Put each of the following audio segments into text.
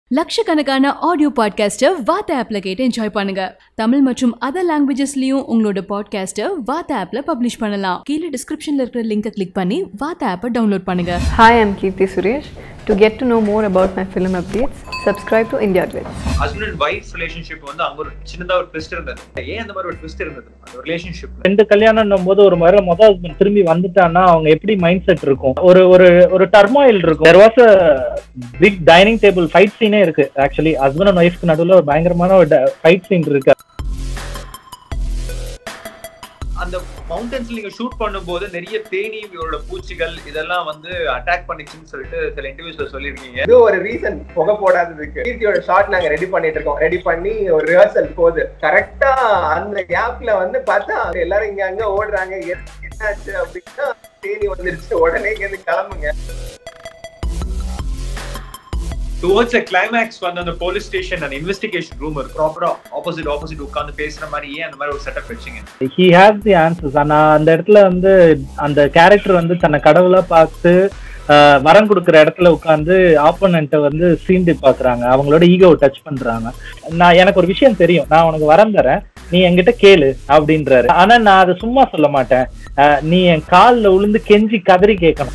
லட்சக்கணக்கான ஆடியோ பாட்காஸ்ட்டை வாத்த ஆப்ல கேட்டு என்ஜாய் பண்ணுங்க தமிழ் மற்றும் அதர் லாங்குவேஜஸ்லயும் உங்களோட பாட்காஸ்ட்டை வாத்த ஆப்ல பப்ளிஷ் பண்ணலாம் கீழே டிஸ்கிரிப்ஷன்ல இருக்கிற லிங்கை கிளிக் பண்ணி வாத்த ஆப்பை டவுன்லோட் பண்ணுங்க Hi, I'm Kirti Suresh. To get to know more about my film updates, subscribe to India Glitz. Husband and wife relationship வந்து அங்க ஒரு சின்னதா ஒரு ட்விஸ்ட் இருந்தது ஏன் அந்த மாதிரி ஒரு ட்விஸ்ட் இருந்தது அந்த ரிலேஷன்ஷிப் ரெண்டு கல்யாணம் போது ஒரு மாதிரி மொதல் ஹஸ்பண்ட் திரும்பி வந்துட்டான்னா அவங்க எப்படி மைண்ட் செட் இருக்கும் ஒரு ஒரு ஒரு டர்மாயில் இருக்கும் there was a big dining table fight சீனே இருக்கு ஆக்சுவலி ஹஸ்பண்ட் அண்ட் ஒய்ஃப்க்கு நடுவில் ஒரு பயங்கரமான ஒரு ஃபைட் சீன் இருக்கு அந்த மவுண்டன்ஸ்ல நீங்க ஷூட் பண்ணும்போது நிறைய தேனி இவரோட பூச்சிகள் இதெல்லாம் வந்து அட்டாக் பண்ணிச்சுன்னு சொல்லிட்டு சில இன்டர்வியூஸ்ல சொல்லியிருக்கீங்க இது ஒரு ரீசன் புகை போடாததுக்கு கீர்த்தியோட ஷாட் நாங்க ரெடி பண்ணிட்டு இருக்கோம் ரெடி பண்ணி ஒரு ரிஹர்சல் போகுது கரெக்டா அந்த கேப்ல வந்து பார்த்தா எல்லாரும் இங்க அங்க ஓடுறாங்க எ- என்னாச்சு அப்படின்னா தேனி வந்துருச்சு உடனே இங்க இருந்து கிளம்புங்க டுவர்ட்ஸ் அ கிளைமேக்ஸ் வந்து அந்த போலீஸ் ஸ்டேஷன் அந்த இன்வெஸ்டிகேஷன் ரூம் இருக்கு ப்ராப்பரா ஆப்போசிட் ஆப்போசிட் உட்கார்ந்து பேசுற மாதிரி ஏன் அந்த மாதிரி ஒரு செட்டப் வச்சீங்க ஹி ஹேஸ் தி ஆன்சர்ஸ் ஆனா அந்த இடத்துல வந்து அந்த கேரக்டர் வந்து தன்னை கடவுளா பார்த்து ஆஹ், வரம் கொடுக்குற இடத்துல உட்காந்து ஆப்போனண்ட்டை வந்து சீண்டி பாக்குறாங்க அவங்களோட ஈகோ டச் பண்றாங்க நான் எனக்கு ஒரு விஷயம் தெரியும் நான் உனக்கு வரம் தரேன் நீ என்கிட்ட கேளு அப்படின்றாரு ஆனா நான் அதை சும்மா சொல்ல மாட்டேன் ஆஹ், நீ என் கால்ல உளுந்து கெஞ்சி கதறி கேட்கணும்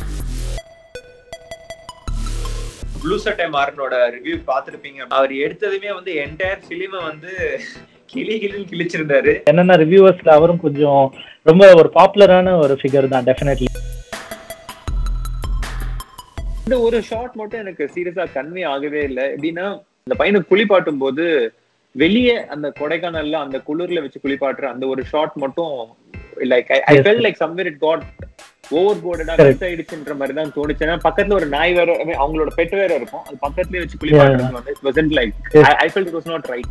ப்ளூ சட்டை மாறனோட ரிவ்யூ பார்த்திருப்பீங்க அவர் எடுத்ததுமே வந்து என்டையர் ஃபிலிமை வந்து கிளி கிளின்னு கிழிச்சிருந்தாரு என்னென்ன ரிவ்யூவர்ஸ்ல அவரும் கொஞ்சம் ரொம்ப ஒரு பாப்புலரான ஒரு ஃபிகர் தான் டெஃபினெட்லி இந்த ஒரு ஷாட் மட்டும் எனக்கு சீரியஸா கன்வே ஆகவே இல்லை எப்படின்னா இந்த பையனை குளிப்பாட்டும் போது வெளியே அந்த கொடைக்கானல்ல அந்த குளிர்ல வச்சு குளிப்பாட்டுற அந்த ஒரு ஷாட் மட்டும் like I Yes. Felt like somewhere it got over போர்டடா Correct. மிஸ் ஆயிடுச்சுன்ற மாதிரி தான் தோணுச்சு ஏன்னா பக்கத்துல ஒரு நாய் வேற I mean, அவங்களோட பெட் வேற இருக்கும் அது பக்கத்துலயே வச்சு குளிப்பாட்டுறது வந்து it wasn't like Yes. I felt it was not right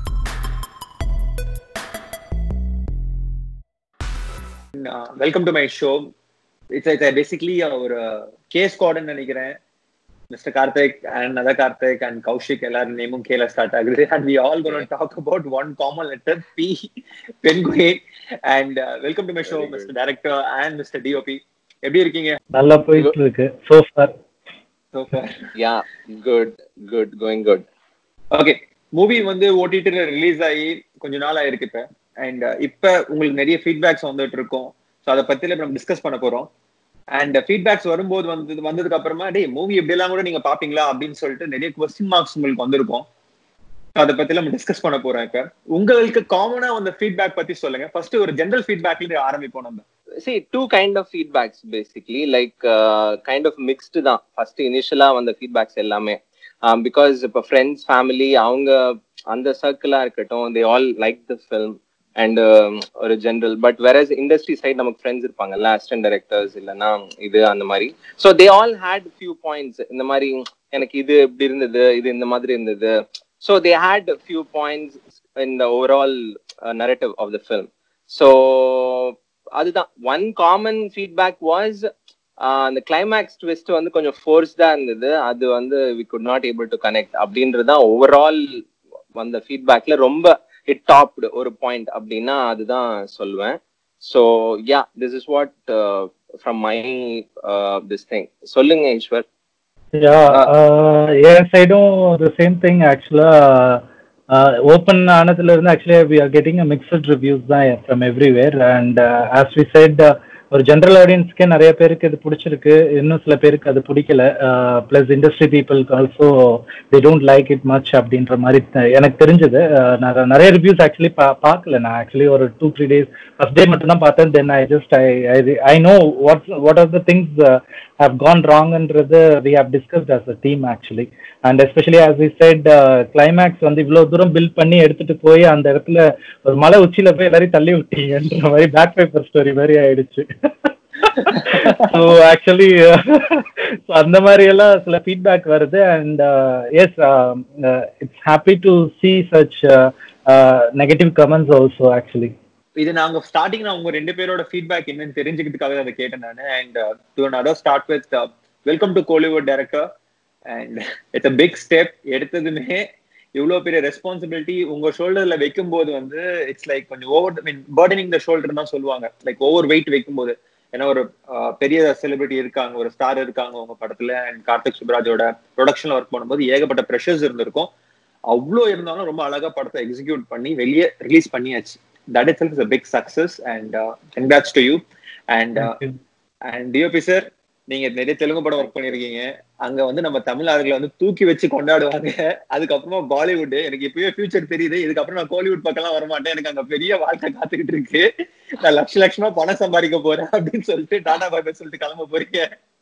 welcome to my show it's it's basically ஒரு கேஸ் கார்டன் நினைக்கிறேன் mister Karthik and other Karthik and Kaushik எல்லாரும் நேமும் கேல ஸ்டார்ட் ஆகுது and we all gone talk about one common letter P penguin and welcome to my show mister director and mister DOP எப்படி இருக்கீங்க நல்லா போயிட்டு இருக்கு so far Yeah, good, good, going good. Okay movie வந்து ஓடிடில release ஆகி கொஞ்ச நாள் ஆயிருக்கு இப்ப அண்ட் இப்ப உங்களுக்கு நிறைய ஃபீட்பேக்ஸ் வந்துட்டு இருக்கும் ஸோ அதை பத்தி நம்ம டிஸ்கஸ் பண்ண போறோம் அண்ட் ஃபீட்பேக்ஸ் வரும்போது வந்து வந்ததுக்கு அப்புறமா டேய் மூவி எப்படி எல்லாம் கூட நீங்க பாப்பீங்களா அப்படின்னு சொல்லிட்டு நிறைய கொஸ்டின் மார்க்ஸ் உங்களுக்கு வந்திருக்கும் So அதை பத்தி நம்ம டிஸ்கஸ் பண்ண போறோம் இப்ப உங்களுக்கு காமனா வந்த ஃபீட்பேக் பத்தி சொல்லுங்க ஃபர்ஸ்ட் ஒரு ஜெனரல் ஃபீட்பேக்ல இருந்து ஆரம்பிப்போம் நம்ம See, two kind of feedbacks basically, like uh, kind of mixed தான் ஃபர்ஸ்ட் இனிஷியலா வந்த feedbacks எல்லாமே பிகாஸ் இப்போ ஃப்ரெண்ட்ஸ் ஃபேமிலி அவங்க அந்த சர்க்கிளா இருக்கட்டும் they all like the film and ஒரு ஜென்ரல் பட் வேற இண்டஸ்ட்ரி சைட் நமக்கு ஃப்ரெண்ட்ஸ் இருப்பாங்கல்ல அசிஸ்டன்ட் டைரக்டர்ஸ் இல்லைன்னா இது அந்த மாதிரி so they all had few points இந்த மாதிரி எனக்கு இது இப்படி இருந்தது இது இந்த மாதிரி இருந்தது so they had few points in the overall narrative of the film so அதுதான் ஒன் காமன் ஃபீட்பேக் வாஸ் அந்த கிளைமேக்ஸ் ட்விஸ்ட் வந்து கொஞ்சம் ஃபோர்ஸ்டா இருந்தது அது வந்து we could not able to connect அப்படின்றது தான் ஓவரால் வந்த ஃபீட்பேக்ல ரொம்ப இட் டாப்டு ஒரு பாயிண்ட் அப்படின்னா அதுதான் சொல்லுவேன் so ya this is what from my this thing சொல்லுங்க ஈஸ்வர் யா என் சைடும் the same thing actually open ஆனதுல இருந்து actually we are getting a mixed reviews தான் from everywhere and as we said ஒரு ஜென்ரல் ஆடியன்ஸ்க்கே நிறைய பேருக்கு இது பிடிச்சிருக்கு இன்னும் சில பேருக்கு அது பிடிக்கல ப்ளஸ் இண்டஸ்ட்ரி பீப்புளுக்கு also they don't like it much அப்படின்ற மாதிரி த- எனக்கு தெரிஞ்சது நான் நிறைய ரிவ்யூஸ் ஆக்சுவலி பா பார்க்கல நான் ஆக்சுவலி ஒரு two three days first day மட்டும் தான் பார்த்தேன் then I just I I know what what are the things have gone wrong என்றது we have discussed as a team actually and especially as we said uh, climax வந்து இவ்வளவு தூரம் build பண்ணி எடுத்துட்டு போய் அந்த இடத்துல ஒரு மலை உச்சியில போய் எல்லாரையும் தள்ளி விட்டீங்கன்ற மாதிரி பேக் பேப்பர் ஸ்டோரி மாதிரி ஆயிடுச்சு ஸோ ஆக்சுவலி அந்த மாதிரி எல்லாம் சில ஃபீட்பேக் வருது and yes it's happy to see such negative comments also actually இது நாங்க ஸ்டார்டிங் நான் உங்க ரெண்டு பேரோட ஃபீட்பேக் என்னன்னு தெரிஞ்சுக்கிறதுக்காக அதை கேட்டேன் நான் and to other start with welcome to Kollywood director and it's a big step எடுத்ததுமே இவ்வளவு பெரிய ரெஸ்பான்சிபிலிட்டி உங்க ஷோல்டர்ல வைக்கும் போது வந்து இட்ஸ் லைக் கொஞ்சம் over mean burdening the shoulder தான் சொல்லுவாங்க லைக் ஓவர் வெயிட் வைக்கும் போது ஏன்னா ஒரு ஆஹ், பெரிய செலிபிரிட்டி இருக்காங்க ஒரு ஸ்டார் இருக்காங்க உங்க படத்துல அண்ட் கார்த்திக் சுப்ராஜோட ப்ரொடக்ஷன்ல ஒர்க் பண்ணும்போது ஏகப்பட்ட ப்ரெஷர்ஸ் இருந்திருக்கும் அவ்வளோ இருந்தாலும் ரொம்ப அழகா படத்தை எக்ஸிக்யூட் பண்ணி வெளியே ரிலீஸ் பண்ணியாச்சு that itself is big success and congrats to you and and DOP sir நீங்க நிறைய தெலுங்கு படம் ஒர்க் பண்ணிருக்கீங்க அங்க வந்து நம்ம தமிழ் ஆளுகளை வந்து தூக்கி வச்சு கொண்டாடுவாங்க அதுக்கப்புறமா பாலிவுட் எனக்கு இப்பவே ஃபியூச்சர் தெரியுது இதுக்கப்புறம் நான் கோலிவுட் பக்கம்லாம் வரமாட்டேன் எனக்கு அங்க பெரிய வாழ்க்கை காத்துக்கிட்டு இருக்கு நான் லட்ச லட்சமா பணம் சம்பாதிக்க போறேன் அப்படின்னு சொல்லிட்டு டாடா பாய் சொல்லிட்டு கிளம்ப போறீங்க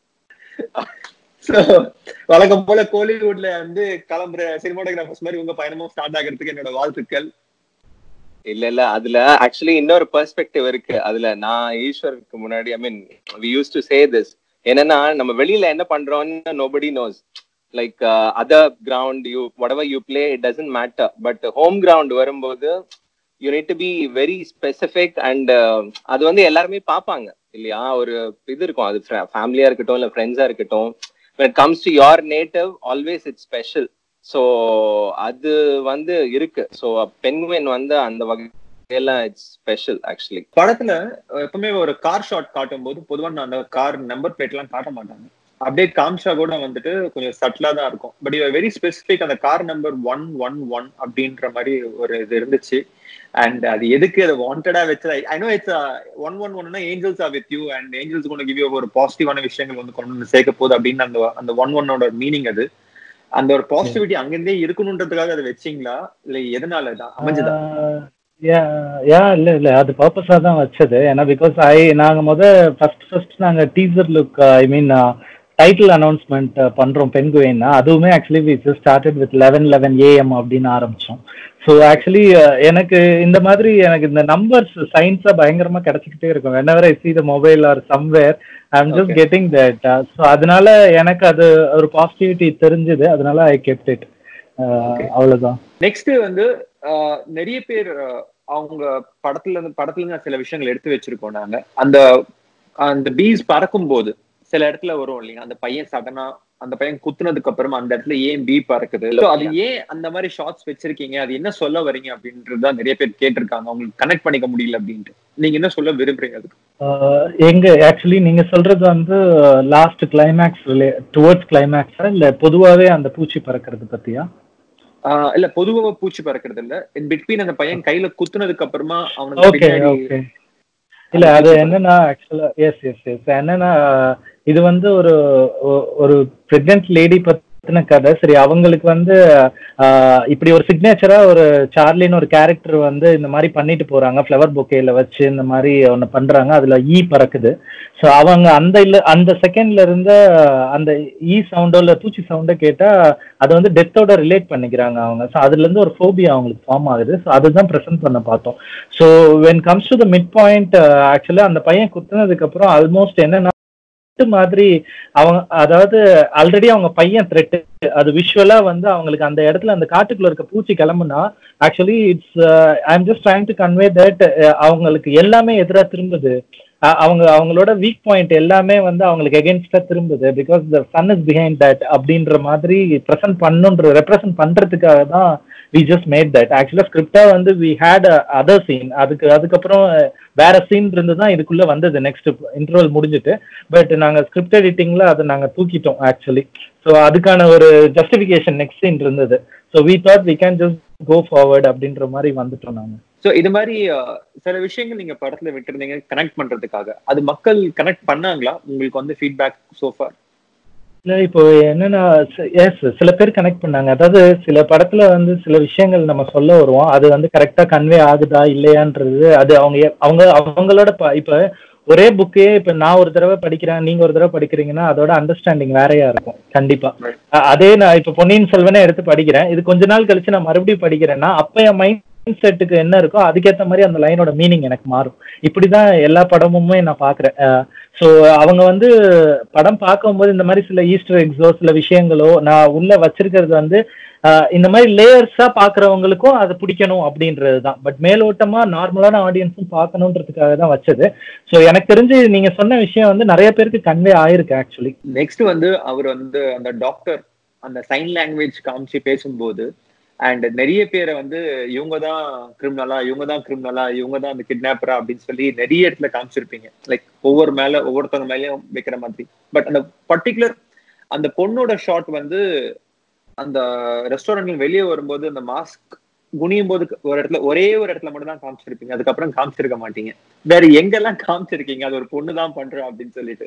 So, வழக்கம் போல கோலிவுட்ல வந்து கிளம்புற சினிமாட்டோகிராஃபர்ஸ் மாதிரி உங்க பயணமும் ஸ்டார்ட் ஆகிறதுக்கு என்னோட வாழ்த்துக்கள் இல்ல இல்ல அதுல ஆக்சுவலி இன்னொரு பெர்ஸ்பெக்டிவ் இருக்கு அதுல நான் ஈஸ்வருக்கு முன்னாடி I mean we use to say this என்னன்னா நம்ம வெளியில என்ன பண்றோம்னு nobody knows like other ground you whatever you play it doesn't matter but home ground வரும்போது you need to be very specific and அது வந்து எல்லாருமே பார்ப்பாங்க இல்லையா ஒரு இது இருக்கும் அது ஃபேமிலியா இருக்கட்டும் இல்ல ஃப்ரெண்ட்ஸா இருக்கட்டும் when it comes to your native always it's special so அது வந்து இருக்கு ஸோ பெண்குயின் வந்து அந்த வகையில இட்ஸ் ஸ்பெஷல் ஆக்சுவலி படத்துல அஹ், எப்பவுமே ஒரு கார் ஷாட் காட்டும் போது பொதுவா நான் அந்த கார் நம்பர் பிளேட் எல்லாம் காட்ட மாட்டாங்க அப்படியே காமிச்சா கூட வந்துட்டு கொஞ்சம் சட்டிலா தான் இருக்கும் பட் இது வெரி ஸ்பெசிபிக் அந்த car number one one one அப்படின்ற மாதிரி ஒரு இது இருந்துச்சு அண்ட் அது எதுக்கு அதை வாண்டடா வச்சது I know it's one one ஒன்னா angels are with you and angels கொண்டு கிவ் ஒரு பாசிட்டிவான விஷயங்கள் வந்து கொண்டு வந்து சேர்க்க போகுது அப்படின்னு அந்த அந்த ஒன் ஒன்னோட மீனிங் அது அந்த ஒரு பாசிட்டிவிட்டி அங்கிருந்தே இருக்கணுன்றதுக்காக அதை வச்சீங்களா இல்ல எதனால தான் அமைஞ்சதா யா இல்ல இல்ல அது பர்பஸா தான் வச்சது ஏன்னா பிகாஸ் ஐ நாங்க முத ஃபர்ஸ்ட் ஃபர்ஸ்ட் நாங்க teaser look I mean title announcement பண்றோம் பெண்குவேன்னா அதுவுமே actually we started with eleven eleven AM அப்படின்னு ஆரம்பிச்சோம் ஸோ ஆக்சுவலி எனக்கு இந்த மாதிரி எனக்கு இந்த நம்பர்ஸ் சயின்ஸா பயங்கரமா கிடைச்சிக்கிட்டே இருக்கும் whenever I see the mobile or somewhere I am just Okay. Getting that so அதனால எனக்கு அது ஒரு பாசிட்டிவிட்டி தெரிஞ்சது அதனால ஐ கெப்ட் இட் அவ்வளவுதான் நெக்ஸ்ட் வந்து ஆஹ், நிறைய பேர் ஆஹ், அவங்க படத்துல இருந்து படத்துல இருந்து சில விஷயங்கள் எடுத்து வச்சிருக்கோம் நாங்க அந்த அந்த பீஸ் பறக்கும் போது சில இடத்துல வரும் இல்லைங்க அந்த பையன் சடனா அந்த பையன் குத்துனதுக்கு அப்புறமா அந்த இடத்துல ஏன் பீ பறக்குது So, அது ஏன் அந்த மாதிரி ஷார்ட்ஸ் வச்சிருக்கீங்க அது என்ன சொல்ல வரீங்க அப்படின்றது தான் நிறைய பேர் கேட்டிருக்காங்க அவங்களுக்கு கனெக்ட் பண்ணிக்க முடியல அப்படின்ட்டு நீங்க என்ன சொல்ல விரும்புறீங்க அதுக்கு ஆஹ் எங்க ஆக்சுவலி நீங்க சொல்றது வந்து லாஸ்ட் கிளைமேக்ஸ் டுவர்ட்ஸ் கிளைமேக்ஸா இல்ல பொதுவாவே அந்த பூச்சி பறக்கிறது பத்தியா ஆஹ், இல்ல பொதுவா பூச்சி பறக்கிறது இல்ல இன் பிட்வீன் அந்த பையன் கையில குத்துனதுக்கு அப்புறமா அவனுக்கு ஓகே பின்னாடி ஓகே இல்ல அது என்னன்னா ஆக்சுவலா எஸ் எஸ் எஸ் என்னன்னா இது வந்து ஒரு ஒ- ஒரு பிரெக்னென்ட் லேடி பத்தின கதை சரி அவங்களுக்கு வந்து ஆஹ், இப்படி ஒரு சிக்னேச்சரா ஒரு சார்லின்னு ஒரு கேரக்டர் வந்து இந்த மாதிரி பண்ணிட்டு போறாங்க ஃப்ளவர் பொக்கேல வச்சு இந்த மாதிரி ஒன்று பண்றாங்க அதுல ஈ பறக்குது ஸோ அவங்க அந்த இல்ல அந்த செகண்ட்ல இருந்த அந்த ஈ சவுண்டோ இல்ல பூச்சி சவுண்டோ கேட்டா அதை வந்து டெத்தோட ரிலேட் பண்ணிக்கிறாங்க அவங்க ஸோ அதுல இருந்து ஒரு ஃபோபியா அவங்களுக்கு ஃபார்ம் ஆகுது ஸோ அதுதான் ப்ரெசென்ட் பண்ண பார்த்தோம் so when comes to the mid point ஆக்சுவலா அந்த பையன் குத்துனதுக்கு அப்புறம் ஆல்மோஸ்ட் என்னன்னா threat மாதிரி அவங்க அதாவது ஆல்ரெடி அவங்க பையன் த்ரெட் அது விஷுவலா வந்து அவங்களுக்கு அந்த இடத்துல அந்த காட்டுக்குள்ள இருக்க பூச்சி கிளம்புனா actually it's I am just trying to convey that அவங்களுக்கு எல்லாமே எதிரா திரும்புது அ- அவங்க அவங்களோட வீக் பாயிண்ட் எல்லாமே வந்து அவங்களுக்கு எகென்ஸ்டா திரும்புது because the son is behind that அப்படின்ற மாதிரி ப்ரெசென்ட் பண்ணுன்ற ரெப்ரசென்ட் பண்றதுக்காக தான் வி ஜஸ்ட் மேட் தட் ஆக்சுவலா ஸ்கிரிப்டா வந்து வி ஹேட் அதர் சீன் அதுக்கு அதுக்கப்புறம் வேற சீன் இருந்து தான் இதுக்குள்ள வந்தது நெக்ஸ்ட் இன்டர்வல் முடிஞ்சிட்டு பட் நாங்க ஸ்கிரிப்ட் எடிட்டிங்ல அதை நாங்க தூக்கிட்டோம் ஆக்சுவலி ஸோ அதுக்கான ஒரு ஜஸ்டிஃபிகேஷன் நெக்ஸ்ட் சீன் இருந்தது so we thought we can just go forward அப்படின்ற மாதிரி வந்துட்டோம் நாங்க சோ இது மாதிரி அஹ், சில விஷயங்கள் நீங்க படத்துல விட்டுருந்தீங்க கனெக்ட் பண்றதுக்காக அது மக்கள் கனெக்ட் பண்ணாங்களா உங்களுக்கு வந்து ஃபீட்பேக் சோஃபார் இல்ல இப்போ என்னன்னா எஸ் சில பேர் கனெக்ட் பண்ணாங்க அதாவது சில படத்துல வந்து சில விஷயங்கள் நம்ம சொல்ல வருவோம் அது வந்து கரெக்டா கன்வே ஆகுதா இல்லையான்றது அது அவங்க எ- அவங்க அவங்களோட ப- இப்ப ஒரே புக்கே இப்ப நான் ஒரு தடவை படிக்கிறேன் நீங்க ஒரு தடவை படிக்கிறீங்கன்னா அதோட அண்டர்ஸ்டாண்டிங் வேறையா இருக்கும் கண்டிப்பா Right. அ- அதே நான் இப்ப பொன்னியின் செல்வனே எடுத்து படிக்கிறேன் இது கொஞ்ச நாள் கழிச்சு நான் மறுபடியும் படிக்கிறேன்னா அப்ப என் மைண்ட் செட்டுக்கு என்ன இருக்கோ அதுக்கேத்த மாதிரி அந்த லைனோட மீனிங் எனக்கு மாறும் இப்படிதான் எல்லா படமுமே நான் பாக்குறேன் ஸோ அவங்க வந்து படம் பார்க்கும்போது இந்த மாதிரி சில ஈஸ்டர் எக்ஸோ சில விஷயங்களோ நான் உள்ள வச்சிருக்கிறது வந்து ஆஹ் இந்த மாதிரி லேயர்ஸா பாக்குறவங்களுக்கும் அது பிடிக்கணும் அப்படின்றது தான் பட் மேலோட்டமா நார்மலான ஆடியன்ஸும் பார்க்கணுன்றதுக்காக தான் வச்சது ஸோ எனக்கு தெரிஞ்சு நீங்க சொன்ன விஷயம் வந்து நிறைய பேருக்கு கன்வே ஆயிருக்கு ஆக்சுவலி நெக்ஸ்ட் வந்து அவர் வந்து அந்த டாக்டர் அந்த சைன் லாங்குவேஜ் காமிச்சு பேசும்போது அண்ட் நிறைய பேரை வந்து இவங்க தான் கிரிமினலா இவங்க தான் கிரிமினலா இவங்க தான் அந்த கிட்னாப்பரா அப்படின்னு சொல்லி நிறைய இடத்துல காமிச்சிருப்பீங்க லைக் ஒவ்வொரு மேல ஒவ்வொருத்தவங்க மேலயும் வைக்கிற மாதிரி பட் அந்த பர்டிகுலர் அந்த பொண்ணோட ஷாட் வந்து அந்த ரெஸ்டாரண்ட்ல வெளியே வரும்போது அந்த மாஸ்க் குனியும் போது ஒரு இடத்துல ஒரே ஒரு இடத்துல மட்டும் தான் காமிச்சிருப்பீங்க அதுக்கப்புறம் காமிச்சிருக்க மாட்டீங்க வேற எங்கெல்லாம் காமிச்சிருக்கீங்க அது ஒரு பொண்ணு தான் பண்றோம் அப்படின்னு சொல்லிட்டு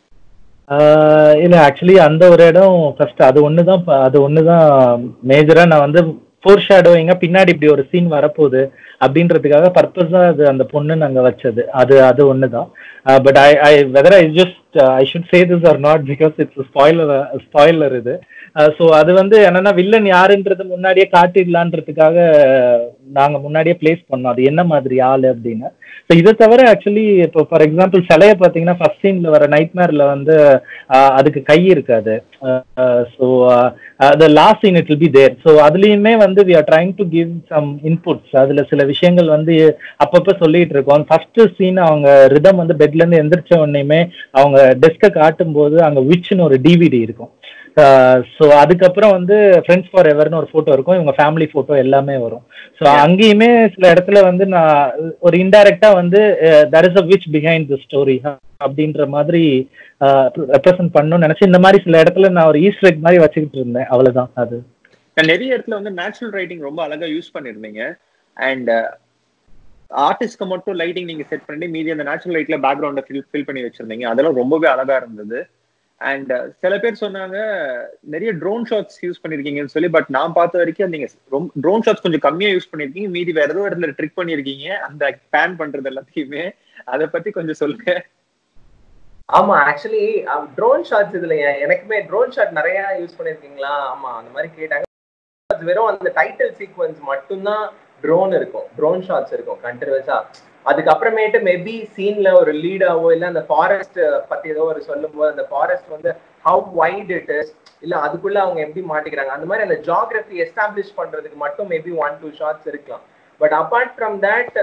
ஆஹ் இல்ல ஆக்சுவலி அந்த ஒரு இடம் ஃபர்ஸ்ட் அது ஒண்ணுதான் ப- அது ஒண்ணுதான் மேஜரா நான் வந்து ஃபோர் ஷேடோயிங்க பின்னாடி இப்படி ஒரு சீன் வரப்போகுது அப்படின்றதுக்காக பர்பஸா அது அந்த பொண்ணு நாங்க வச்சது அது அது ஒண்ணுதான் but I I whether I just I should say this or not because it's spoiler spoiler இது ஸோ அது வந்து என்னன்னா வில்லன் யாருன்றது முன்னாடியே காட்டிடலான்றதுக்காக நாங்க முன்னாடியே பிளேஸ் பண்ணோம் அது என்ன மாதிரி ஆளு அப்படின்னு ஸோ இதை தவிர ஆக்சுவலி இப்போ ஃபார் எக்ஸாம்பிள் சிலையை பார்த்தீங்கன்னா ஃபர்ஸ்ட் சீன்ல வர நைட்மேர்ல வந்து ஆஹ் அதுக்கு கை இருக்காது so the last scene it will be there so அதுலயுமே வந்து we are trying to give some inputs அதுல சில விஷயங்கள் வந்து அப்பப்ப சொல்லிட்டு இருக்கோம் ஃபர்ஸ்ட் சீன் அவங்க ரிதம் வந்து பெட்ல இருந்து எந்திரிச்ச உடனேயுமே அவங்க டெஸ்கை காட்டும் போது அங்க விச்னு ஒரு டிவிடி இருக்கும் ஸோ அதுக்கப்புறம் வந்து ஃப்ரெண்ட்ஸ் ஃபார் எவர்னு ஒரு ஃபோட்டோ இருக்கும் இவங்க ஃபேமிலி ஃபோட்டோ எல்லாமே வரும் ஸோ அங்கேயுமே சில இடத்துல வந்து நான் ஒரு இன்டைரக்டா வந்து there is a which behind the story அப்படின்ற மாதிரி ரெப்ரசென்ட் பண்ணணும்னு நினைச்சு இந்த மாதிரி சில இடத்துல நான் ஒரு ஈஸ்டர் எக் மாதிரி வச்சுக்கிட்டு இருந்தேன் அவ்வளவுதான் அது நான் நிறைய இடத்துல வந்து நேச்சுரல் ரைட்டிங் ரொம்ப அழகா யூஸ் பண்ணிருந்தீங்க அண்ட் ஆர்டிஸ்ட்க்கு மட்டும் லைட்டிங் நீங்க செட் பண்ணி மீதி அந்த நேச்சுரல் லைட்ல பேக்ரவுண்ட ஃபில் ஃபில் பண்ணி வச்சிருந்தீங்க அதெல்லாம் ரொம்பவே அழகா இருந்தது அண்ட் சில பேர் சொன்னாங்க நிறைய ட்ரோன் ஷாட்ஸ் யூஸ் பண்ணிருக்கீங்கன்னு சொல்லி பட் நான் பார்த்த வரைக்கும் நீங்க ரொம்ப ட்ரோன் ஷாட்ஸ் கொஞ்சம் கம்மியா யூஸ் பண்ணிருக்கீங்க மீதி வேற ஏதோ இடத்துல ட்ரிக் பண்ணிருக்கீங்க அந்த பேன் பண்றது எல்லாத்தையுமே அதை பத்தி கொஞ்சம் சொல்லுங்க ஆமா ஆக்சுவலி ட்ரோன் ஷாட்ஸ் இதுல எ- எனக்குமே ட்ரோன் ஷாட் நிறைய யூஸ் பண்ணிருக்கீங்களா ஆமா அந்த மாதிரி கேட்டாங்க அது வெறும் அந்த டைட்டில் சீக்வன்ஸ் மட்டும்தான் ட்ரோன் இருக்கும் ட்ரோன் ஷாட்ஸ் இருக்கும் கண்டினியூஸா அதுக்கப்புறமேட்டு மேபி சீன்ல ஒரு லீடாவோ இல்ல அந்த ஃபாரஸ்ட் பத்தி ஏதோ ஒரு சொல்லும் போது அந்த ஃபாரஸ்ட் வந்து ஹவு வைட் இட் இஸ் இல்ல அதுக்குள்ள அவங்க எப்படி மாட்டிக்கிறாங்க அந்த மாதிரி அந்த ஜாகிரபி எஸ்டாப்ளிஷ் பண்றதுக்கு மட்டும் மேபி ஒன் டூ ஷாட்ஸ் இருக்கலாம் but apart from that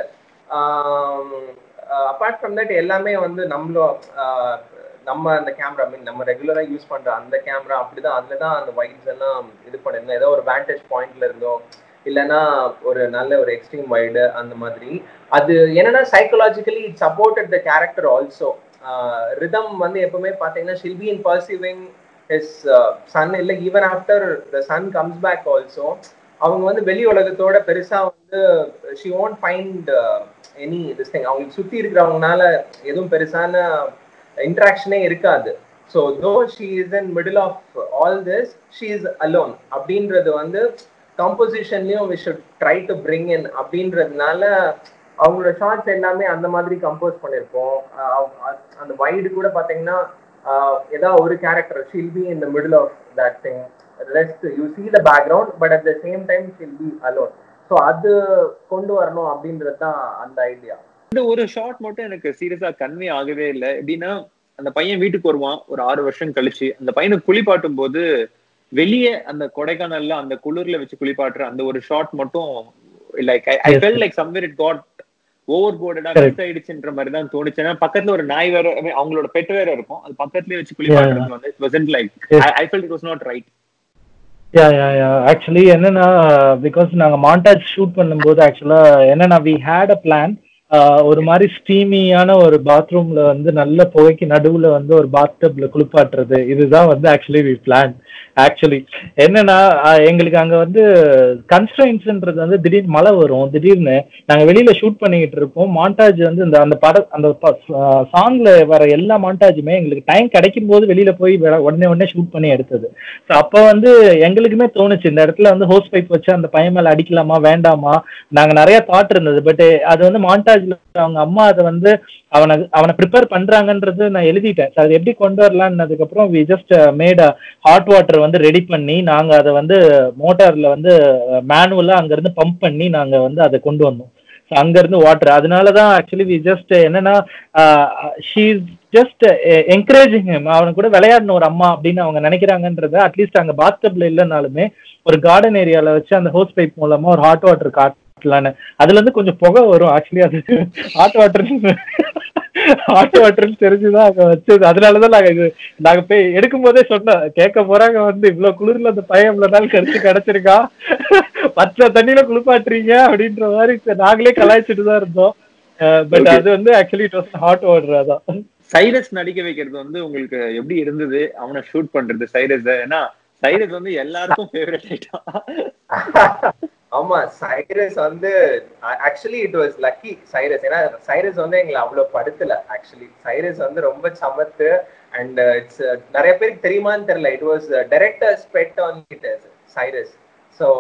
apart from that எல்லாமே வந்து நம்மளோ ஆஹ் நம்ம அந்த கேமரா மீன் நம்ம ரெகுலரா யூஸ் பண்ற அந்த கேமரா அப்படிதான் அதுல தான் அந்த வைட்ஸ் எல்லாம் இது பண்ணிருந்தோம் ஏதோ ஒரு வேண்டேஜ் பாயிண்ட்ல இருந்தோ இல்லைன்னா ஒரு நல்ல ஒரு எக்ஸ்ட்ரீம் வைடு அந்த மாதிரி அது என்னன்னா psychologically it supported the character also Rhythm வந்து எப்பவுமே பாத்தீங்கன்னா she'll be in perceiving his son இல்லை even after the son comes back also அவங்க வந்து வெளி உலகத்தோட பெருசா வந்து she won't find any this thing அவங்களுக்கு சுத்தி இருக்கிறவங்கனால எதுவும் பெருசான இன்ட்ராக்ஷனே இருக்காது so though she is in middle of all this she is alone அப்படின்றது வந்து கம்போசிஷன்லயும் we should try to bring in அப்படின்றதுனால அவங்களோட ஷார்ட்ஸ் எல்லாமே அந்த மாதிரி கம்போஸ் பண்ணியிருப்போம் அஹ் அஹ் அந்த வைடு கூட பாத்தீங்கன்னா ஏதாவது ஒரு character she'll be in the middle of that thing rest you see the background but at the same time she'll be alone so அது கொண்டு வரணும் அப்படின்றது தான் அந்த ஐடியா இந்த ஒரு ஷாட் மட்டும் எனக்கு சீரியஸா கன்வே ஆகவே இல்லை எப்படின்னா அந்த பையன் வீட்டுக்கு வருவான் ஒரு ஆறு வருஷம் கழிச்சு அந்த பையனை குளிப்பாட்டும் போது வெளியே அந்த கொடைக்கானல்ல அந்த குளிர்ல வச்சு குளிப்பாட்டுற அந்த ஒரு ஷாட் மட்டும் like I Yes. Felt like somewhere it got over போர்டடா Correct. மிஸ் ஆயிடுச்சுன்ற மாதிரி தான் தோணுச்சு ஏன்னா பக்கத்துல ஒரு நாய் வேற I mean, அவங்களோட பெட் வேற இருக்கும் அது பக்கத்துலயே வச்சு குளிப்பாட்டுறது வந்து it wasn't like Yes. I felt it was not right yeah yeah yeah actually என்னன்னா பிகாஸ் நாங்க மாண்டாஜ் ஷூட் பண்ணும்போது ஆக்சுவலா என்னன்னா வி ஹேட் அ பிளான் ஒரு மாதிரி ஸ்டீமியான ஒரு பாத்ரூம்ல வந்து நல்ல புகைக்கு நடுவுல வந்து ஒரு பாத்டப்ல குளிப்பாட்டுறது இதுதான் வந்து ஆக்சுவலி வி பிளான் ஆக்சுவலி என்னன்னா ஆஹ் எங்களுக்கு அங்க வந்து கன்ஸ்ட்ரைன்ஸ்ன்றது வந்து திடீர்னு மழை வரும் திடீர்னு நாங்க வெளியில ஷூட் பண்ணிக்கிட்டு இருப்போம் மாண்டாஜ் வந்து இந்த அந்த பட அந்த சாங்ல வர எல்லா மாண்டாஜுமே எங்களுக்கு டைம் கிடைக்கும் போது வெளியில போய் வெ- உடனே உடனே ஷூட் பண்ணி எடுத்தது ஸோ அப்போ வந்து எங்களுக்குமே தோணுச்சு இந்த இடத்துல வந்து ஹோஸ் பைப் வச்சு அந்த பையன் மேல அடிக்கலாமா வேண்டாமா நாங்க நிறைய தாட் இருந்தது பட் அது வந்து மாண்டாஜ்ல அவங்க அம்மா அதை வந்து அவனை அவனை ப்ரிப்பேர் பண்றாங்கன்றது நான் எழுதிட்டேன் So அது எப்படி கொண்டு வரலாம்னதுக்கு அப்புறம் we just made hot water வந்து ரெடி பண்ணி நாங்க அதை வந்து மோட்டார்ல வந்து மேனுவலா அங்க இருந்து பம்ப் பண்ணி நாங்க வந்து அதை கொண்டு வந்தோம் So அங்க இருந்து வாட்டர் அதனால தான் ஆக்சுவலி வி ஜஸ்ட் என்னன்னா ஷீ ஜஸ்ட் என்கரேஜிங் அவனை கூட விளையாடணும் ஒரு அம்மா அப்படின்னு அவங்க நினைக்கிறாங்கன்றத அட்லீஸ்ட் அங்க பாத்டப்ல இல்லைனாலுமே ஒரு கார்டன் ஏரியால வச்சு அந்த ஹோஸ் பைப் மூலமா ஒரு ஹாட் வாட்டர் காட்டலான்னு அதுல இருந்து கொஞ்சம் புகை வரும் ஆக்சுவலி அது ஹாட் வாட்டர் ஹாட் வாட்டர்னு தெரிஞ்சுதான் அங்க வச்சது அதனாலதான் நாங்க இது நாங்க போய் எடுக்கும் போதே சொன்னோம் கேட்க போறாங்க வந்து இவ்வளவு குளிர்ல அந்த பையன் இவ்வளவு நாள் கழிச்சு கிடைச்சிருக்கா பச்சை தண்ணியில குளிப்பாட்டுறீங்க அப்படின்ற மாதிரி சரி, நாங்களே கலாய்ச்சிட்டு தான் இருந்தோம் பட் Okay. அது வந்து actually it was hot water அதான் சைரஸ் நடிக்க வைக்கிறது வந்து உங்களுக்கு எப்படி இருந்தது அவனை ஷூட் பண்றது சைரஸ் ஏன்னா சைரஸ் வந்து எல்லாருக்கும் ஃபேவரட் ஆயிட்டான் ஆமா சைரஸ் வந்து actually it was lucky Cyrus ஏன்னா சைரஸ் வந்து எங்களை அவ்வளவு படுத்தல ஆக்சுவலி சைரஸ் வந்து ரொம்ப சமத்து அண்ட் இட்ஸ் நிறைய பேருக்கு தெரியுமான்னு தெரியல it was director's bet on it Cyrus so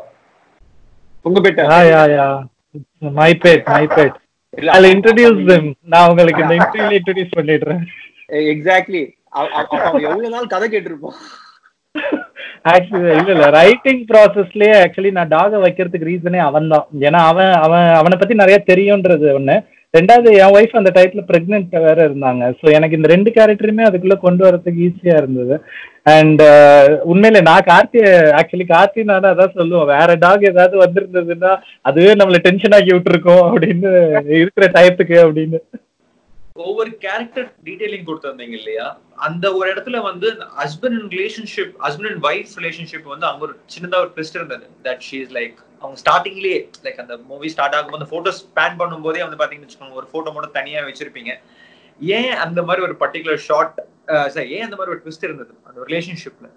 உங்க பேட்ட yeah yeah yeah my bad my bad இல்ல, I'll introduce them நான் உங்களுக்கு இந்த இன்டர்வியூல இன்ட்ரோடியூஸ் பண்ணிடுறேன் எக்ஸாக்ட்லி அவன் எவ்வளவு நாள் கதை கேட்டிருப்போம் ஆக்சுவலி இல்ல இல்ல ரைட்டிங் ப்ராசஸ்லயே ஆக்சுவலி நான் டாக வைக்கிறதுக்கு ரீசனே அவன் தான் ஏன்னா அவன் அவன் அவனை பத்தி நிறைய தெரியும்ன்றது ஒண்ணு ரெண்டாவது என் ஒய்ஃப் அந்த டைத்துல பிரெக்னென்ட் வேற இருந்தாங்க ஸோ எனக்கு இந்த ரெண்டு கேரக்டருமே அதுக்குள்ள கொண்டு வரதுக்கு ஈஸியா இருந்தது அண்ட் உண்மையில நான் கார்த்தி ஆக்சுவலி கார்த்தி நான் அதான் சொல்லுவேன் வேற டாக் ஏதாவது வந்திருந்ததுன்னா அதுவே நம்மள டென்ஷன் ஆக்கி விட்டுருக்கோம் அப்படின்னு இருக்கிற டயத்துக்கு அப்படின்னு ஒவ்வொரு கேரக்டர் டீடைலிங் கொடுத்திருந்தீங்க இல்லையா அந்த ஒரு இடத்துல வந்து husband and relationship husband and wife relationship வந்து அங்க ஒரு சின்னதா ஒரு ட்விஸ்ட் இருந்தது தட் ஷீ இஸ் லைக் அவங்க ஸ்டார்டிங்லயே லைக் அந்த மூவி ஸ்டார்ட் ஆகும்போது போட்டோஸ் பேன் பண்ணும்போதே வந்து பாத்தீங்கன்னு வச்சுக்கோங்க ஒரு போட்டோ மட்டும் தனியா வச்சிருப்பீங்க ஏன் அந்த மாதிரி ஒரு பர்டிகுலர் ஷார்ட் சார் ஏன் அந்த மாதிரி ஒரு ட்விஸ்ட் இருந்தது அந்த ரிலேஷன்ஷிப்ல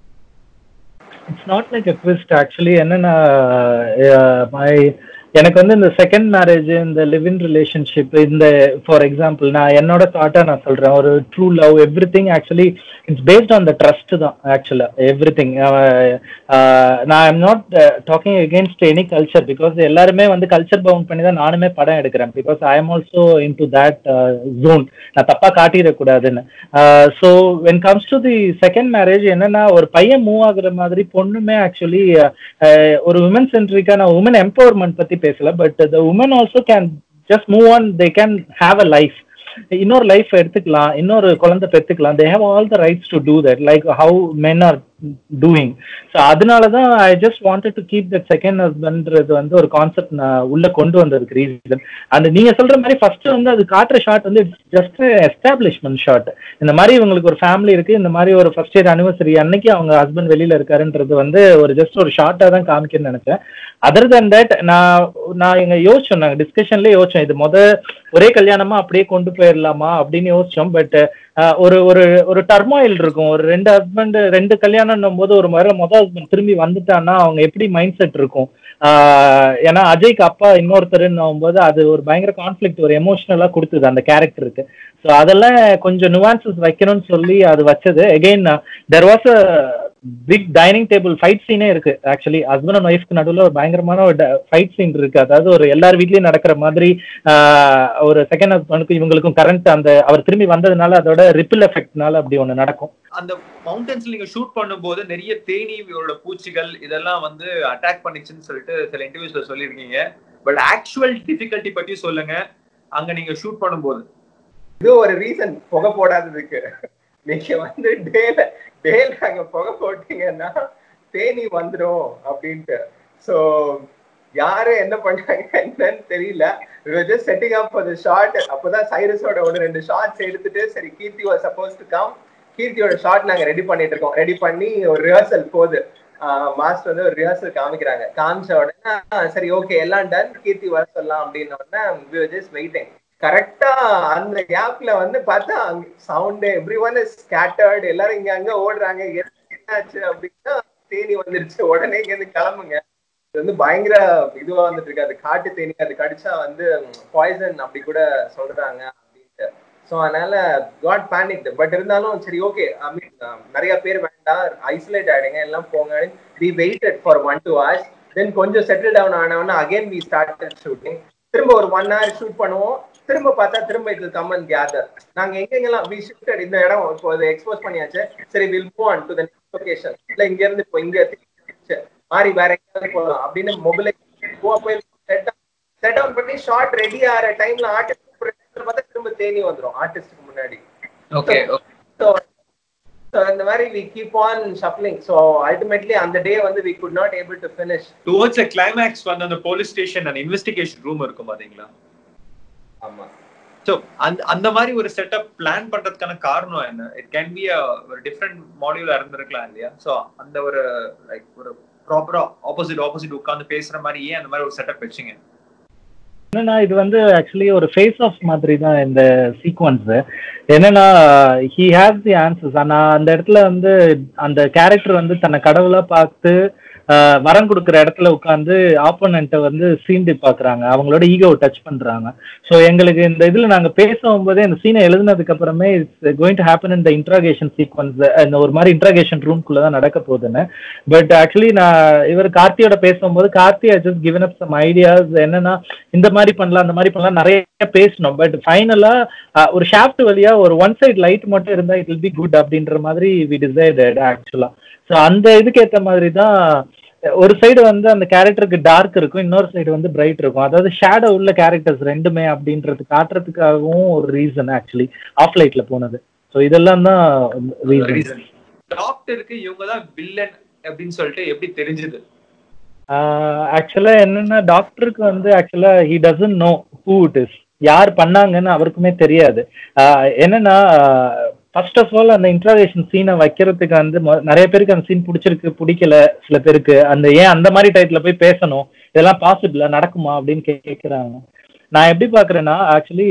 it's not like a twist actually என்னன்னா மை எனக்கு வந்து இந்த செகண்ட் மேரேஜ் இந்த லிவ் இன் ரிலேஷன்ஷிப் இந்த ஃபார் எக்ஸாம்பிள் நான் என்னோட தாட்டா நான் சொல்றேன் ஒரு true love everything actually it's based on the trust தான் ஆக்சுவலா எவ்ரி திங் நான் I'm not talking against any culture because எல்லாருமே வந்து கல்ச்சர் பவுண்ட் பண்ணி தான் நானுமே படம் எடுக்கிறேன் because I am also in into ஜோன் நான் தப்பா காட்டிடக்கூடாதுன்னு so when comes to the second marriage என்னன்னா ஒரு பையன் மூவ் ஆகுற மாதிரி பொண்ணுமே ஆக்சுவலி ஒரு உமன் சென்ட்ரிக்கா நான் உமன் எம்பவர்மெண்ட் பத்தி பேசல but the woman also can just move on they can have a life இன்னொரு லைஃப் எடுத்துக்கலாம் இன்னொரு குழந்தை பெற்றுக்கலாம் they have all the rights to do that like how men are doing so அதனால தான் I just wanted to keep that second ஹஸ்பண்ட்றது வந்து ஒரு கான்செப்ட் நான் உள்ள கொண்டு வந்ததுக்கு ரீசன் அந்த நீங்க சொல்ற மாதிரி ஃபர்ஸ்ட் வந்து அது காட்டுற ஷாட் வந்து ஜஸ்ட் எஸ்டாப்ளிஷ்மெண்ட் ஷாட் இந்த மாதிரி இவங்களுக்கு ஒரு ஃபேமிலி இருக்கு இந்த மாதிரி ஒரு ஃபர்ஸ்ட் இயர் அனிவர்சரி அன்னைக்கு அவங்க ஹஸ்பண்ட் வெளியில இருக்காருன்றது வந்து ஒரு ஜஸ்ட் ஒரு ஷார்ட்டா தான் காமிக்கணும்னு நினைச்சேன் அதர் தன் தட் நான் நான் எங்க யோசிச்சோம் நாங்க டிஸ்கஷன்ல யோசிச்சோம் இது முத ஒரே கல்யாணமா அப்படியே கொண்டு போயிடலாமா அப்படின்னு யோசிச்சோம் பட் ஒரு ஒரு ஒரு டர்மாயில் இருக்கும் ஒரு ரெண்டு ஹஸ்பண்ட் ரெண்டு கல்யாணம் போது ஒரு மாதிரி மொதல் ஹஸ்பண்ட் திரும்பி வந்துட்டான்னா அவங்க எப்படி மைண்ட் செட் இருக்கும் ஆஹ் ஏன்னா அஜய்க்கு அப்பா இன்னொருத்தருன்னு போது அது ஒரு பயங்கர கான்ஃபிளிக்ட் ஒரு எமோஷனலா கொடுத்தது அந்த கேரக்டருக்கு ஸோ அதெல்லாம் கொஞ்சம் நுவான்சஸ் வைக்கணும்னு சொல்லி அது வச்சது again there was a big dining table fight சீனே இருக்கு ஆக்சுவலி ஹஸ்பண்ட் அண்ட் ஒய்ஃப்க்கு நடுவில் ஒரு பயங்கரமான ஒரு ஃபைட் சீன் இருக்கு அதாவது ஒரு எல்லார் வீட்லயும் நடக்கிற மாதிரி ஆஹ் ஒரு செகண்ட் ஹஸ்பண்டுக்கும் இவங்களுக்கும் கரண்ட் அந்த அவர் திரும்பி வந்ததுனால அதோட ரிப்பிள் எஃபெக்ட்னால அப்படி ஒன்று நடக்கும் அந்த மவுண்டன்ஸ்ல நீங்க ஷூட் பண்ணும்போது நிறைய தேனி இவரோட பூச்சிகள் இதெல்லாம் வந்து அட்டாக் பண்ணிச்சுன்னு சொல்லிட்டு சில இன்டர்வியூஸ்ல சொல்லியிருக்கீங்க பட் ஆக்சுவல் டிஃபிகல்ட்டி பத்தி சொல்லுங்க அங்க நீங்க ஷூட் பண்ணும்போது இது ஒரு ரீசன் புகை போடாததுக்கு நீங்க வந்து டேல டேல அங்க புகை போட்டீங்கன்னா தேனி வந்துடும் அப்படின்ட்டு சோ யாரு என்ன பண்ணாங்க என்னன்னு தெரியல just setting up for the shot அப்பதான் சைரஸோட ஒன்று ரெண்டு ஷார்ட்ஸ் எடுத்துட்டு சரி Keerthi was supposed to come கீர்த்தியோட ஷார்ட் நாங்க ரெடி பண்ணிட்டு இருக்கோம் ரெடி பண்ணி ஒரு ரிஹர்சல் போகுது மாஸ்டர் வந்து ஒரு ரிஹர்சல் காமிக்கிறாங்க காமிச்ச உடனே "ஆ, சரி ஓகே எல்லாம் டன் கீர்த்தி வர சொல்லலாம் அப்படின்னு உடனே ஜஸ்ட் வெயிட்டிங் கரெக்டா அந்த கேப்ல வந்து பார்த்தா sound everyone is scattered எல்லாரும் இங்க அங்க ஓடுறாங்க என்னாச்சு அப்படின்னா தேனி வந்துருச்சு உடனே இங்க இருந்து கிளம்புங்க இது வந்து பயங்கர இதுவா வந்துட்டு இருக்கு அது காட்டு தேனி அது கடிச்சா வந்து பாய்சன் அப்படி கூட சொல்றாங்க அப்படின்ட்டு ஸோ அதனால காட் பேனிக் பட் இருந்தாலும் சரி ஓகே ஐ மீன் நிறைய பேர் வேண்டாம் ஐசோலேட் ஆயிடுங்க எல்லாம் போங்க we waited for one two hours then கொஞ்சம் செட்டில் டவுன் ஆனவொன்னே அகைன் வி ஸ்டார்ட் ஷூட்டிங் திரும்ப ஒரு ஒன் ஹவர் ஷூட் பண்ணுவோம் திரும்ப பார்த்தா திரும்ப இது கம்மன் கேதர் நாங்க எங்கெங்கெல்லாம் வி ஷிஃப்டட் இந்த இடம் இப்போ அதை எக்ஸ்போஸ் பண்ணியாச்சு சரி will move on to the next location இல்ல இங்க இருந்து இப்போ இங்க திரும்பிச்சு, மாறி வேற எங்கேயாவது போகலாம் அப்படின்னு மொபைல் போய் செட் செட் டவுன் பண்ணி ஷார்ட் ரெடி ஆகிற டைம்ல ஆர்டிஸ்ட் பார்த்தா திரும்ப தேனி வந்துரும் ஆர்டிஸ்டுக்கு முன்னாடி ஓகே ஸோ ஸோ இந்த மாதிரி we keep on shuffling so ultimately அந்த டே வந்து we could not able to finish towards climax வந்து அந்த போலீஸ் ஸ்டேஷன் அந்த இன்வெஸ்டிகேஷன் ரூம் இருக்கும் பாத்தீங்களா ஆமா ஸோ அந்த அந்த மாதிரி ஒரு செட்டப் பிளான் பண்றதுக்கான காரணம் என்ன இட் கேன் பி ஒரு டிஃப்ரெண்ட் மாடியூலா இருந்திருக்கலாம் இல்லையா ஸோ அந்த ஒரு லைக் ஒரு ப்ராப்பரா ஆப்போசிட் ஆப்போசிட் உட்கார்ந்து பேசுற மாதிரி ஏன் அந்த மாதிரி ஒரு செட்டப் வச்சீங்க என்னன்னா இது வந்து ஆக்சுவலி ஒரு ஃபேஸ் ஆஃப் மாதிரி தான் இந்த சீக்வன்ஸ் என்னன்னா ஹி ஹேஸ் தி ஆன்சர்ஸ் ஆனா அந்த இடத்துல வந்து அந்த கேரக்டர் வந்து தன்னை கடவுளா பார்த்து ஆஹ், வரம் கொடுக்குற இடத்துல உட்காந்து ஆப்போனண்ட்டை வந்து சீண்டி பாக்குறாங்க அவங்களோட ஈகோவை டச் பண்றாங்க ஸோ எங்களுக்கு இந்த இதுல நாங்க பேசும் போதே இந்த சீனை எழுதினதுக்கு அப்புறமே இட்ஸ் கோயிங் டு ஹேப்பன் இந்த இன்ட்ராகேஷன் சீக்வன்ஸ் இந்த ஒரு மாதிரி இன்ட்ராகேஷன் ரூம்குள்ள தான் நடக்க போகுதுன்னு பட் ஆக்சுவலி நான் இவர் கார்த்தியோட பேசும்போது Karthi I just given up some ideas என்னன்னா இந்த மாதிரி பண்ணலாம் அந்த மாதிரி பண்ணலாம் நிறைய பேசணும் பட் ஃபைனலா ஒரு ஷாஃப்ட் வழியா ஒரு ஒன் சைடு லைட் மட்டும் இருந்தா இட் வில் பி குட் அப்படின்ற மாதிரி வி டிசைடட் ஆக்சுவலா ஸோ அந்த இதுக்கு ஏத்த மாதிரி தான் ஒரு சைடு வந்து அந்த கேரக்டருக்கு டார்க் இருக்கும் இன்னொரு சைடு வந்து பிரைட் இருக்கும் அதாவது ஷேடோ உள்ள கேரக்டர்ஸ் ரெண்டுமே அப்படின்றது காட்டுறதுக்காகவும் ஒரு ரீசன் ஆக்சுவலி ஆஃப் லைட்ல போனது ஸோ இதெல்லாம் தான் ரீசன் ரீசன் டாக்டருக்கு இவங்க தான் வில்லன் அப்படின்னு சொல்லிட்டு எப்படி தெரிஞ்சது ஆக்சுவலா என்னன்னா டாக்டருக்கு வந்து ஆக்சுவலா he doesn't know who it is யார் பண்ணாங்கன்னு அவருக்குமே தெரியாது ஆஹ் என்னன்னா ஃபர்ஸ்ட் ஆஃப் ஆல் அந்த இன்ட்ராகேஷன் சீனை வைக்கிறதுக்கு வந்து மொ- நிறைய பேருக்கு அந்த சீன் பிடிச்சிருக்கு பிடிக்கல சில பேருக்கு அந்த ஏன் அந்த மாதிரி டைத்துல போய் பேசணும் இதெல்லாம் பாசிபிளா நடக்குமா அப்படின்னு கே- கேக்குறாங்க நான் எப்படி பாக்குறேன்னா ஆக்சுவலி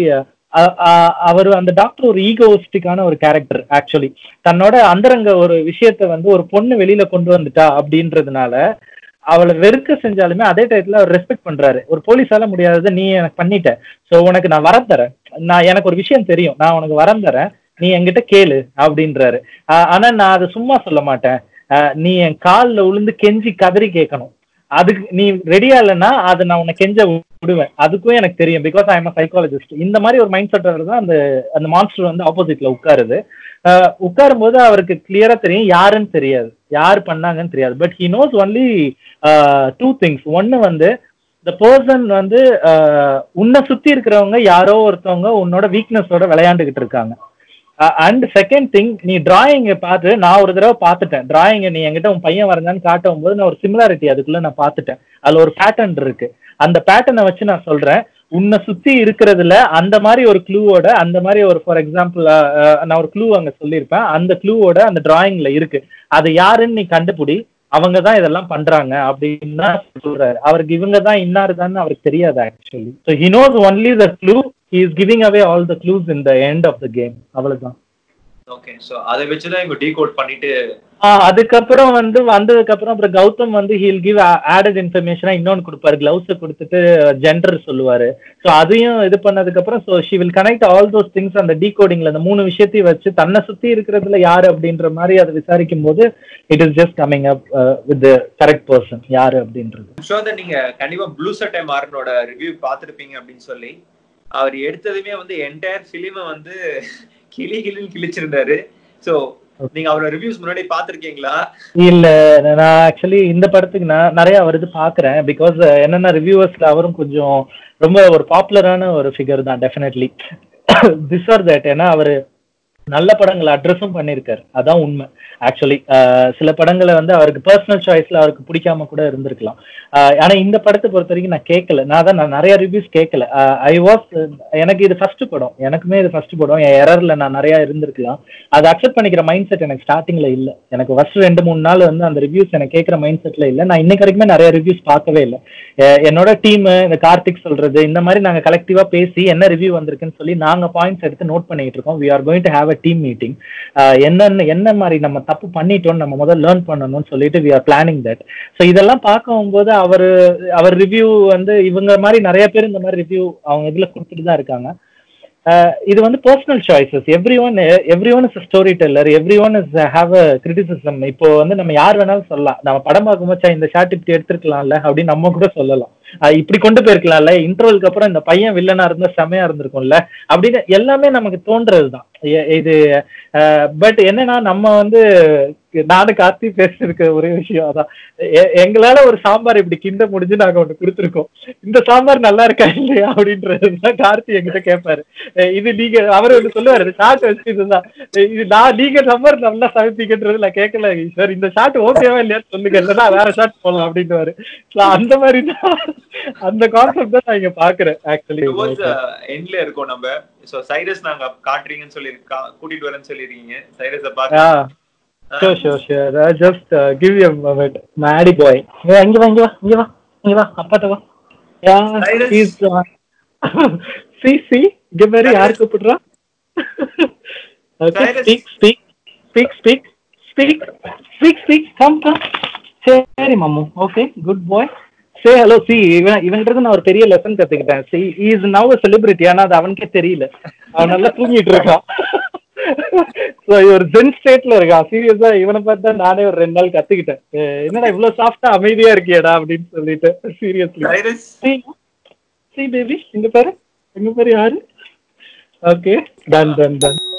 அவர் அந்த டாக்டர் ஒரு ஈகோஸ்டிக்கான ஒரு கேரக்டர் ஆக்சுவலி தன்னோட அந்தரங்க ஒரு விஷயத்த வந்து ஒரு பொண்ணு வெளியில கொண்டு வந்துட்டா அப்படின்றதுனால அவளை வெறுக்க செஞ்சாலுமே அதே டயத்துல அவர் ரெஸ்பெக்ட் பண்றாரு ஒரு போலீஸால முடியாததை நீ எனக்கு பண்ணிட்ட சோ உனக்கு நான் வரம் தரேன் நான் எனக்கு ஒரு விஷயம் தெரியும் நான் உனக்கு வரம் தரேன் நீ என்கிட்ட கேளு அப்படின்றாரு ஆஹ் ஆனா நான் அதை சும்மா சொல்ல மாட்டேன் ஆஹ் நீ என் கால்ல உளுந்து கெஞ்சி கதறி கேட்கணும் அதுக்கு நீ ரெடியா இல்லைன்னா அதை நான் உன்னை கெஞ்ச விடுவேன் அதுக்கும் எனக்கு தெரியும் பிகாஸ் ஐ எம் சைக்காலஜிஸ்ட் இந்த மாதிரி ஒரு மைண்ட் செட்டோட தான் அந்த அந்த மான்ஸ்டர் வந்து ஆப்போசிட்ல உட்காருது ஆஹ் உட்காரும் போது அவருக்கு கிளியரா தெரியும் யாருன்னு தெரியாது யார் பண்ணாங்கன்னு தெரியாது but he knows only two things ஒன்னு வந்து இந்த பர்சன் வந்து ஆஹ் உன்னை சுத்தி இருக்கிறவங்க யாரோ ஒருத்தவங்க உன்னோட வீக்னஸோட விளையாண்டுகிட்டு இருக்காங்க அண்ட் செகண்ட் திங் நீ டிராயிங்கை பார்த்து நான் ஒரு தடவை பார்த்துட்டேன் டிராயிங்கை நீ என்கிட்ட உன் பையன் வரைஞ்சான்னு காட்டும் போது நான் ஒரு சிமிலாரிட்டி அதுக்குள்ள நான் பார்த்துட்டேன் அதுல ஒரு பேட்டர்ன் இருக்கு அந்த பேட்டர்னை வச்சு நான் சொல்றேன் உன்னை சுத்தி இருக்கிறதுல அந்த மாதிரி ஒரு க்ளூவோட அந்த மாதிரி ஒரு ஃபார் எக்ஸாம்பிள் நான் ஒரு க்ளூ அங்க சொல்லியிருப்பேன் அந்த க்ளூவோட அந்த டிராயிங்ல இருக்கு அது யாருன்னு நீ கண்டுபிடி அவங்க தான் இதெல்லாம் பண்றாங்க அப்படின்னு தான் சொல்றாரு அவருக்கு இவங்க தான் இன்னாருதான்னு அவருக்கு தெரியாது actually so he knows only the clue he is giving away all the clues in the end of the game அவ்வளவுதான் ஓகே சோ அதை வச்சுதான் இவங்க டீகோட் பண்ணிட்டு ஆஹ் அதுக்கப்புறம் வந்து வந்ததுக்கு அப்புறம் அப்புறம் கௌதம் வந்து ஹீல் கிவ் ஆடட் இன்ஃபர்மேஷனா இன்னொன்னு கொடுப்பாரு கிளவுஸ் கொடுத்துட்டு ஜெண்டர் சொல்லுவாரு ஸோ அதையும் இது பண்ணதுக்கு அப்புறம் so she will connect all those things அந்த டீகோடிங்ல அந்த மூணு விஷயத்தையும் வச்சு தன்னை சுத்தி இருக்கிறதுல யாரு அப்படின்ற மாதிரி அதை விசாரிக்கும் போது it is just coming up with correct person யாரு அப்படின்றது ஷோ that நீங்க கண்டிப்பா ப்ளூ சட்டை மாறனோட ரிவ்யூ பார்த்திருப்பீங்க அப்படின்னு சொல்லி அவர் எடுத்ததுமே வந்து என்டையர் ஃபிலிமை வந்து கிளி கிளின்னு கிழிச்சிருந்தாரு சோ நீங்க அவரோட ரிவ்யூஸ் முன்னாடி பாத்திருக்கீங்களா இல்ல நான் ஆக்சுவலி இந்த படத்துக்கு நான் நிறைய வருது பாக்குறேன் பிகாஸ் என்னன்னா ரிவ்யூவர்ஸ்ல அவரும் கொஞ்சம் ரொம்ப ஒரு பாப்புலரான ஒரு ஃபிகர் தான் டெஃபினெட்லி திஸ் ஆர் தட் ஏன்னா அவரு நல்ல படங்களை அட்ரஸும் பண்ணியிருக்காரு அதான் உண்மை ஆக்சுவலி சில படங்களை வந்து அவருக்கு பர்சனல் சாய்ஸ்ல அவருக்கு பிடிக்காம கூட இருந்திருக்கலாம் ஆஹ் ஆனா இந்த படத்தை பொறுத்த வரைக்கும் நான் கேட்கல நான் தான் நான் நிறைய ரிவ்யூஸ் கேட்கல ஐ வாஸ் எனக்கு இது ஃபர்ஸ்ட் படம் எனக்குமே இது ஃபர்ஸ்ட் படம் என் எரர்ல நான் நிறைய இருந்திருக்கலாம் அதை அக்செப்ட் பண்ணிக்கிற மைண்ட் செட் எனக்கு ஸ்டார்டிங்ல இல்ல எனக்கு ஃபர்ஸ்ட் ரெண்டு மூணு நாள் வந்து அந்த ரிவ்யூஸ் எனக்கு கேட்கிற மைண்ட் செட்ல இல்ல நான் இன்னைக்கு வரைக்குமே நிறைய ரிவ்யூஸ் பார்க்கவே இல்லை என்னோட டீம் இந்த கார்த்திக் சொல்றது இந்த மாதிரி நாங்க கலெக்டிவா பேசி என்ன ரிவ்யூ வந்திருக்குன்னு சொல்லி நாங்க பாயிண்ட்ஸ் எடுத்து நோட் பண்ணிட்டு இருக்கோம் we are going to have a team meeting என்னென்ன என்ன மாதிரி நம்ம தப்பு பண்ணிட்டோம் நம்ம முதல்ல லேர்ன் பண்ணணும்னு சொல்லிட்டு we are planning that so இதெல்லாம் பார்க்கும்போது அவர் அவர் ரிவ்யூ வந்து இவங்க மாதிரி நிறைய பேர் இந்த மாதிரி ரிவ்யூ அவங்க இதுல கொடுத்துட்டு தான் இருக்காங்க அஹ் இது வந்து personal choices everyone everyone is storyteller everyone is have a criticism இப்போ வந்து நம்ம யார் வேணாலும் சொல்லலாம் நம்ம படம் பார்க்கும்போது "ச்சே, இந்த ஷார்ட் இப்படி எடுத்திருக்கலாம்ல அப்படின்னு நம்ம கூட சொல்லலாம் அஹ் இப்படி கொண்டு போயிருக்கலாம்ல இன்டர்வலுக்கு அப்புறம் இந்த பையன் வில்லனா இருந்தா செமையா இருந்திருக்கும்ல அப்படின்னு எல்லாமே நமக்கு தோன்றதுதான் எ- இது பட் என்னன்னா நம்ம வந்து நானும் கார்த்தி பேசிருக்க ஒரே விஷயம் அதான் எ- எங்களால ஒரு சாம்பார் இப்படி கிண்ட முடிஞ்சு நாங்க ஒண்ணு கொடுத்துருக்கோம் இந்த சாம்பார் நல்லா இருக்கா இல்லையா அப்படின்றதுதான் கார்த்தி என்கிட்ட கேட்பாரு அஹ் இது நீங்க அவர் வந்து சொல்லுவாரு ஷார்ட் வச்சு இதுதான் அஹ் இது நான் நீங்க சாம்பார் நல்லா சமைப்பீங்கன்றது நான் கேட்கல சார் இந்த ஷார்ட் ஓகேவா இல்லையா சொல்லுங்க இல்லைன்னா வேற ஷார்ட் போடலாம் அப்படின்னு So அந்த மாதிரி தான் அந்த கான்செப்ட் தான் நான் இங்க பாக்குறேன் ஆக்சுவலி டுவர்ட்ஸ் எண்ட்ல இருக்கோம் நம்ம சோ சைரஸ் நாங்க காட்டுறீங்கன்னு சொல்லி கா- கூட்டிட்டு வரேன்னு சொல்லிருக்கீங்க சைரஸ பாக்க sure sure sure just give you moment Maddy boy இங்க வா இங்க வா இங்க வா இங்க வா அப்பாட்ட வா yeah Cyrus. Is see see இங்க பாரு யார் கூப்பிடுறா okay Cyrus. Speak speak speak speak speak speak speak come come சரி மாமு okay good boy say hello see இவன் இவன்கிட்ட நான் ஒரு பெரிய லெசன் கத்துக்கிட்டேன் சி இஸ் நவ் செலிபிரிட்டி ஆனா அது அவனுக்கே தெரியல அவன் நல்லா தூங்கிட்டு இருக்கான் ஸோ ஒரு ஜென் ஸ்டேட்ல இருக்கான் சீரியஸா இவனை பார்த்தா நானே ஒரு ரெண்டு நாள் கத்துக்கிட்டேன் அஹ் என்னடா இவ்வளவு சாஃப்டா அமைதியா இருக்கியடா அப்படின்னு சொல்லிட்டு சீரியஸ்லி சைரஸ் சி பேபி இங்க பாரு இங்க பாரு யாரு ஓகே டன் டன் டன்